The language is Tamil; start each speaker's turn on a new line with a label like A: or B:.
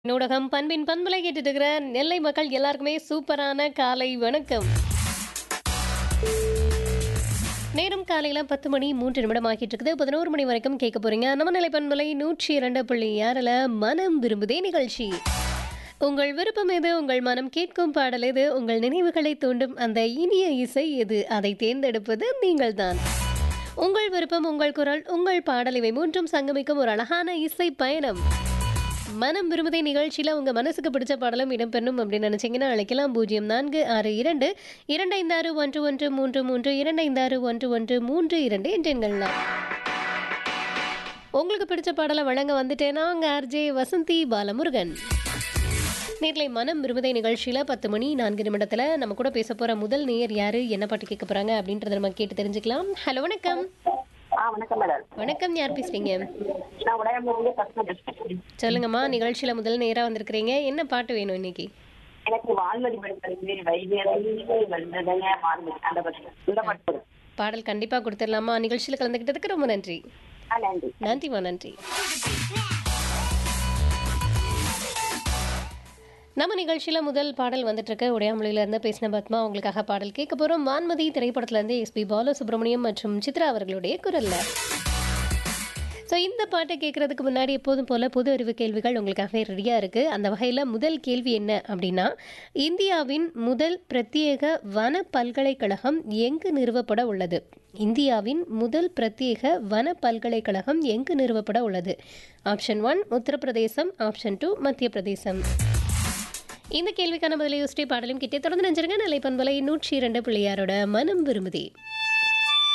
A: நூடகம் பண்பின் பண்பலை கேட்டுட்டு இருக்கிற நெல்லை மக்கள் எல்லாருக்குமே சூப்பரான காலை வணக்கம் நேரம் காலையில பத்து மணி மூன்று நிமிடம் ஆகிட்டு இருக்குது பதினோரு மணி வரைக்கும் கேட்க போறீங்க நம்ம நிலை பண்பலை நூற்றி இரண்டு புள்ளி ஆறுல மனம் விரும்புதே நிகழ்ச்சி உங்கள் விருப்பம் எது உங்கள் மனம் கேட்கும் பாடல் எது உங்கள் நினைவுகளை தூண்டும் அந்த இனிய இசை எது அதை தேர்ந்தெடுப்பது நீங்கள்தான் உங்கள் விருப்பம் உங்கள் குரல் உங்கள் பாடல் இவை மூன்றும் சங்கமிக்கும் ஒரு அழகான இசை பயணம் மனம் விரும்புதை நிகழ்ச்சியில் உங்கள் மனசுக்கு பிடிச்ச பாடலும் இடம்பெறணும் அப்படின்னு நினச்சிங்கன்னா அழைக்கலாம் பூஜ்ஜியம் நான்கு ஆறு இரண்டு இரண்டு ஐந்து ஆறு ஒன்று ஒன்று மூன்று மூன்று இரண்டு ஐந்து ஆறு ஒன்று ஒன்று மூன்று இரண்டு என்ற எண்கள்லாம் உங்களுக்கு பிடிச்ச பாடலை வழங்க வந்துட்டேன்னா உங்கள் ஆர்ஜே வசந்தி பாலமுருகன் நேர்லை மனம் விரும்புதை நிகழ்ச்சியில் பத்து மணி நான்கு நிமிடத்தில் நம்ம கூட பேச போகிற முதல் நேயர் யார் என்ன பாட்டு கேட்க போகிறாங்க அப்படின்றத நம்ம கேட்டு தெரிஞ்சுக்கலாம் ஹலோ வணக்கம்
B: ஆ வணக்கம் மேடம்
A: வணக்கம் யார் பேசுறீங்க
B: நான் உடையாமூர்ல பசங்க பேசுறேன்
A: சொல்லுங்கம்மா நிகழ்ச்சியில் முதல் நேராக வந்திருக்கிறீங்க என்ன பாட்டு வேணும் இன்னைக்கு
B: எனக்கு வான்மதி படுத்துறது வைத்தியரை வந்ததுங்க வான்மதி அந்த பட்சம் இந்த பட்சம்
A: பாடல் கண்டிப்பாக கொடுத்துடலாமா நிகழ்ச்சியில் கலந்துக்கிட்டதுக்கு ரொம்ப நன்றி
B: ஆ நன்றி
A: நன்றிம்மா நன்றி நம்ம நிகழ்ச்சியில் முதல் பாடல் வந்துட்டு இருக்க உடையாமொழியில இருந்து பேசின பத்மா உங்களுக்காக பாடல் கேட்க போகிறோம் வான்மதி திரைப்படத்துலேருந்து எஸ்பி பாலசுப்ரமணியம் மற்றும் சித்ரா அவர்களுடைய குரல்ல ஸோ இந்த பாட்டை கேட்குறதுக்கு முன்னாடி எப்போதும் போல் பொது அறிவு கேள்விகள் உங்களுக்காகவே ரெடியாக இருக்குது அந்த வகையில் முதல் கேள்வி என்ன அப்படின்னா இந்தியாவின் முதல் பிரத்யேக வன பல்கலைக்கழகம் எங்கு நிறுவப்பட உள்ளது இந்தியாவின் முதல் பிரத்யேக வன பல்கலைக்கழகம் எங்கு நிறுவப்பட உள்ளது option one Uttar Pradesh option two Madhya Pradesh இந்த கேள்விக்கான பதிலை யோசிச்சு பாடலும் கிட்டே தொடர்ந்து நினைச்சிருங்க நிலை பண்பலை நூற்றி இரண்டு பிள்ளையாரோட மனம் விரும்புதே